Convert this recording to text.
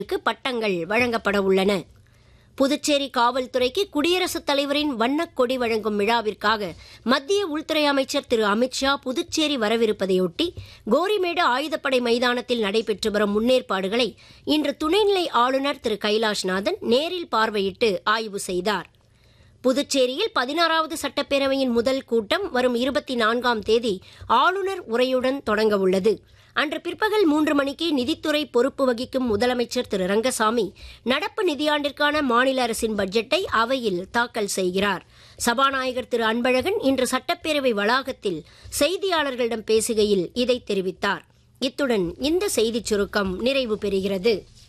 க்கு பட்டங்கள் வழங்கப்பட உள்ளன புதுச்சேரி காவல்துறைக்கு குடியரசுத் தலைவரின் வண்ணக் கொடி வழங்கும் விழாவிற்காக மத்திய உள்துறை அமைச்சர் திரு அமித்ஷா புதுச்சேரி வரவிருப்பதையொட்டி கோரிமேடு ஆயுதப்படை மைதானத்தில் நடைபெற்று வரும் முன்னேற்பாடுகளை இன்று துணைநிலை ஆளுநர் திரு கைலாஷ்நாதன் நேரில் பார்வையிட்டு ஆய்வு செய்தார் புதுச்சேரியில் பதினாறாவது சட்டப்பேரவையின் முதல் கூட்டம் வரும் இருபத்தி நான்காம் தேதி ஆளுநர் உரையுடன் தொடங்க உள்ளது அன்று பிற்பகல் மூன்று மணிக்கு நிதித்துறை பொறுப்பு வகிக்கும் முதலமைச்சர் திரு ரங்கசாமி நடப்பு நிதியாண்டிற்கான மாநில அரசின் பட்ஜெட்டை அவையில் தாக்கல் செய்கிறார் சபாநாயகர் திரு அன்பழகன் இன்று சட்டப்பேரவை வளாகத்தில் செய்தியாளர்களிடம் பேசுகையில் இதை தெரிவித்தார் இத்துடன் இந்த செய்திச் சுருக்கம் நிறைவு பெறுகிறது